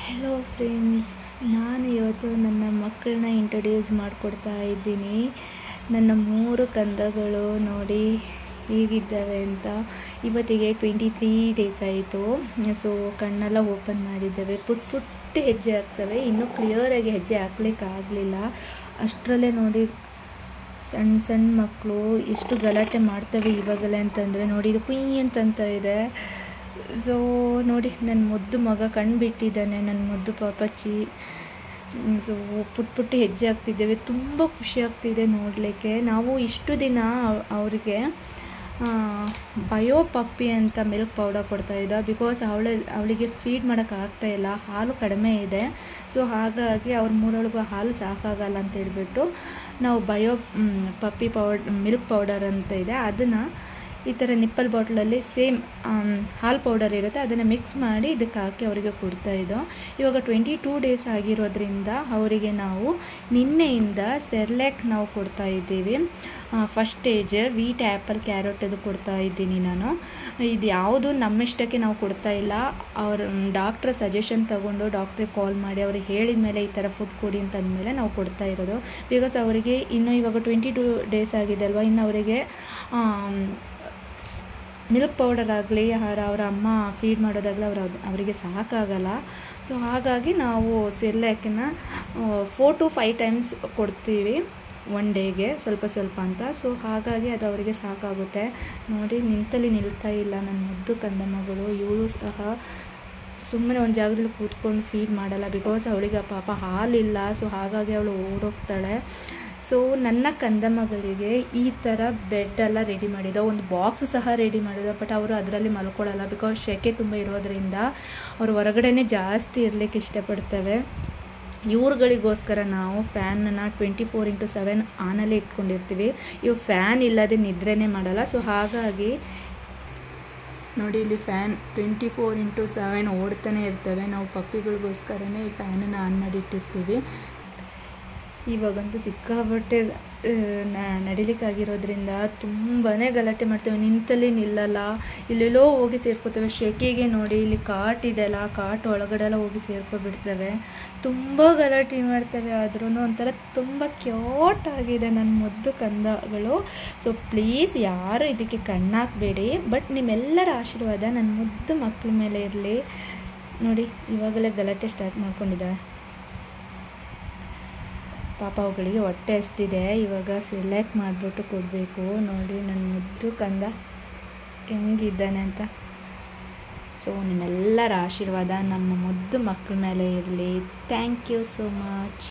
hello friends ನಾನು ಇವತ್ತು ನನ್ನ ಮಕ್ಕಳನ್ನ ಇಂಟ್ರೊಡ್ಯೂಸ್ ಮಾಡಿಕೊಡ್ತಾ ಇದ್ದೀನಿ ನನ್ನ ಮೂರು ಕಂದಗಳು ನೋಡಿ ಹೇಗಿದ್ದಾವೆ ಅಂತ ಇವತ್ತಿಗೆ ಟ್ವೆಂಟಿ ತ್ರೀ ಡೇಸ್ ಆಯಿತು ಸೊ ಕಣ್ಣೆಲ್ಲ ಓಪನ್ ಮಾಡಿದ್ದಾವೆ ಪುಟ್ ಪುಟ್ಟ ಹೆಜ್ಜೆ ಆಗ್ತವೆ ಇನ್ನೂ ಕ್ಲಿಯರಾಗಿ ಹೆಜ್ಜೆ ಹಾಕ್ಲಿಕ್ಕೆ ಆಗಲಿಲ್ಲ ಅಷ್ಟರಲ್ಲೇ ನೋಡಿ ಸಣ್ಣ ಸಣ್ಣ ಮಕ್ಕಳು ಎಷ್ಟು ಗಲಾಟೆ ಮಾಡ್ತವೆ ಇವಾಗಲೇ ಅಂತಂದರೆ ನೋಡಿ ಇದು ಕುಯ್ ಅಂತಂತ ಇದೆ ಸೊ ನೋಡಿ ನನ್ನ ಮುದ್ದು ಮಗ ಕಣ್ಣು ಬಿಟ್ಟಿದ್ದಾನೆ ನನ್ನ ಮುದ್ದು ಪಾಪಚ್ಚಿ ಸೊ ಪುಟ್ ಪುಟ್ಟ ಹೆಜ್ಜೆ ಆಗ್ತಿದ್ದೇವೆ ತುಂಬ ಖುಷಿ ಆಗ್ತಿದೆ ನೋಡಲಿಕ್ಕೆ ನಾವು ಇಷ್ಟು ದಿನ ಅವ್- ಅವ್ರಿಗೆ ಬಯೋ ಪಪ್ಪಿ ಅಂತ ಮಿಲ್ಕ್ ಪೌಡರ್ ಕೊಡ್ತಾಯಿದ್ದ ಬಿಕಾಸ್ ಅವಳ ಅವಳಿಗೆ ಫೀಡ್ ಮಾಡೋಕ್ಕೆ ಆಗ್ತಾ ಇಲ್ಲ ಹಾಲು ಕಡಿಮೆ ಇದೆ ಸೊ ಹಾಗಾಗಿ ಅವ್ರ ಮೂರೊಳಗೂ ಹಾಲು ಸಾಕಾಗಲ್ಲ ಅಂತ ಹೇಳ್ಬಿಟ್ಟು ನಾವು ಬಯೋ ಪಪ್ಪಿ ಪೌಡ್ ಮಿಲ್ಕ್ ಪೌಡರ್ ಅಂತ ಇದೆ ಅದನ್ನು ಈ ಥರ ನಿಪ್ಪಲ್ ಬಾಟ್ಲಲ್ಲಿ ಸೇಮ್ ಹಾಲು ಪೌಡರ್ ಇರುತ್ತೆ ಅದನ್ನು ಮಿಕ್ಸ್ ಮಾಡಿ ಇದಕ್ಕೆ ಹಾಕಿ ಅವರಿಗೆ ಕೊಡ್ತಾ ಇದ್ದೋ ಇವಾಗ ಟ್ವೆಂಟಿ ಟೂ ಡೇಸ್ ಆಗಿರೋದ್ರಿಂದ ಅವರಿಗೆ ನಾವು ನಿನ್ನೆಯಿಂದ ಸೆರ್ಲ್ಯಾಕ್ ನಾವು ಕೊಡ್ತಾ ಇದ್ದೀವಿ first stage wheat apple carrot ಅದು ಕೊಡ್ತಾ ಇದ್ದೀನಿ ನಾನು ಇದು ಯಾವುದು ನಮ್ಮಿಷ್ಟಕ್ಕೆ ನಾವು ಕೊಡ್ತಾ ಇಲ್ಲ ಅವ್ರ ಡಾಕ್ಟ್ರ ಸಜೆಷನ್ ತಗೊಂಡು ಡಾಕ್ಟ್ರಿಗೆ ಕಾಲ್ ಮಾಡಿ ಅವ್ರಿಗೆ ಹೇಳಿದ ಮೇಲೆ ಈ ಥರ ಫುಡ್ ಕೊಡಿ ಅಂತ ಅಂದಮೇಲೆ ನಾವು ಕೊಡ್ತಾ ಇರೋದು ಬಿಕಾಸ್ ಅವರಿಗೆ ಇನ್ನು ಇವಾಗ ಟ್ವೆಂಟಿ ಟೂ ಡೇಸ್ ಆಗಿದೆ ಅಲ್ವಾ ಇನ್ನು ಅವರಿಗೆ ಮಿಲ್ಕ್ ಪೌಡರ್ ಆಗಲಿ ಅವರ ಅವರ ಅಮ್ಮ ಫೀಡ್ ಮಾಡೋದಾಗಲಿ ಅವ್ರ ಅವರಿಗೆ ಸಾಕಾಗಲ್ಲ ಸೊ ಹಾಗಾಗಿ ನಾವು ಸೆರ್ಲ್ಯಾಕನ್ನ ಫೋರ್ ಟು ಫೈವ್ ಟೈಮ್ಸ್ ಕೊಡ್ತೀವಿ ಒನ್ ಡೇಗೆ ಸ್ವಲ್ಪ ಸ್ವಲ್ಪ ಅಂತ ಸೊ ಹಾಗಾಗಿ ಅದು ಅವರಿಗೆ ಸಾಕಾಗುತ್ತೆ ನೋಡಿ ನಿಂತಲ್ಲಿ ನಿಲ್ತಾ ಇಲ್ಲ ನನ್ನ ಮುದ್ದು ಕಂದ ಮಗಳು ಇವಳು ಸಹ ಸುಮ್ಮನೆ ಒಂದು ಜಾಗದಲ್ಲಿ ಕೂತ್ಕೊಂಡು ಫೀಡ್ ಮಾಡಲ್ಲ ಬಿಕಾಸ್ ಅವಳಿಗೆ ಪಾಪ ಹಾಲಿಲ್ಲ ಸೊ ಹಾಗಾಗಿ ಅವಳು ಓಡೋಗ್ತಾಳೆ ಸೊ ನನ್ನ ಕಂದ ಮಗಳಿಗೆ ಈ ಥರ ಬೆಡ್ ಎಲ್ಲ ರೆಡಿ ಮಾಡಿದ ಒಂದು ಬಾಕ್ಸ್ ಸಹ ರೆಡಿ ಮಾಡಿದ ಬಟ್ ಅವರು ಅದರಲ್ಲಿ ಮಲ್ಕೊಳ್ಳಲ್ಲ ಬಿಕಾಸ್ ಶೆಕೆ ತುಂಬ ಇರೋದ್ರಿಂದ ಅವರು ಹೊರಗಡೆನೇ ಜಾಸ್ತಿ ಇರಲಿಕ್ಕೆ ಇಷ್ಟಪಡ್ತವೆ ಇವ್ರುಗಳಿಗೋಸ್ಕರ ನಾವು ಫ್ಯಾನನ್ನು ಟ್ವೆಂಟಿ ಫೋರ್ ಇಂಟು ಸೆವೆನ್ ಆನಲ್ಲೇ ಇಟ್ಕೊಂಡಿರ್ತೀವಿ ಇವು ಫ್ಯಾನ್ ಇಲ್ಲದೆ ನಿದ್ರೆನೇ ಮಾಡಲ್ಲ ಸೊ ಹಾಗಾಗಿ ನೋಡಿ ಇಲ್ಲಿ fan twenty four into seven ಓಡ್ತಾನೆ ಇರ್ತವೆ ನಾವು ಪಪ್ಪಿಗಳಿಗೋಸ್ಕರನೇ ಈ ಫ್ಯಾನನ್ನು ಆನ್ ಮಾಡಿಟ್ಟಿರ್ತೀವಿ ಇವಾಗಂತೂ ಸಿಕ್ಕಾಪಟ್ಟೆ ನಡಿಲಿಕ್ಕಾಗಿರೋದ್ರಿಂದ ತುಂಬಾ ಗಲಾಟೆ ಮಾಡ್ತೇವೆ ನಿಂತಲ್ಲಿ ನಿಲ್ಲಲ್ಲ ಇಲ್ಲೆಲ್ಲೋ ಹೋಗಿ ಸೇರ್ಕೋತವೆ ಶೆಕೆಗೆ ನೋಡಿ ಇಲ್ಲಿ ಕಾಟ್ ಇದೆಯಲ್ಲ ಕಾಟ್ ಒಳಗಡೆ ಎಲ್ಲ ಹೋಗಿ ಸೇರ್ಕೊಬಿಡ್ತವೆ ತುಂಬ ಗಲಾಟೆ ಮಾಡ್ತವೆ ಆದ್ರೂ ಒಂಥರ ತುಂಬ ಕ್ಯೂಟ್ ಆಗಿದೆ ನನ್ನ ಮುದ್ದು ಕಂದಗಳು ಸೊ ಪ್ಲೀಸ್ ಯಾರು ಇದಕ್ಕೆ ಕಣ್ಣಾಕಬೇಡಿ ಬಟ್ ನಿಮ್ಮೆಲ್ಲರ ಆಶೀರ್ವಾದ ನನ್ನ ಮುದ್ದು ಮಕ್ಕಳ ಮೇಲೆ ಇರಲಿ ನೋಡಿ ಇವಾಗಲೇ ಗಲಾಟೆ ಸ್ಟಾರ್ಟ್ ಮಾಡ್ಕೊಂಡಿದ್ದಾವೆ ಪಾಪ ಅವುಗಳಿಗೆ ಹೊಟ್ಟೆ ಹಸ್ತಿದೆ ಇವಾಗ ಸೆಲೆಕ್ಟ್ ಮಾಡಿಬಿಟ್ಟು ಕೊಡಬೇಕು ನೋಡಿ ನನ್ನ ಮುದ್ದು ಕಂದ ಹೆಂಗಿದ್ದಾನೆ ಅಂತ ಸೊ ನಿಮ್ಮೆಲ್ಲರ ಆಶೀರ್ವಾದ ನಮ್ಮ ಮುದ್ದು ಮಕ್ಕಳ ಮೇಲೆ ಇರಲಿ ಥ್ಯಾಂಕ್ ಯು ಸೋ ಮಚ್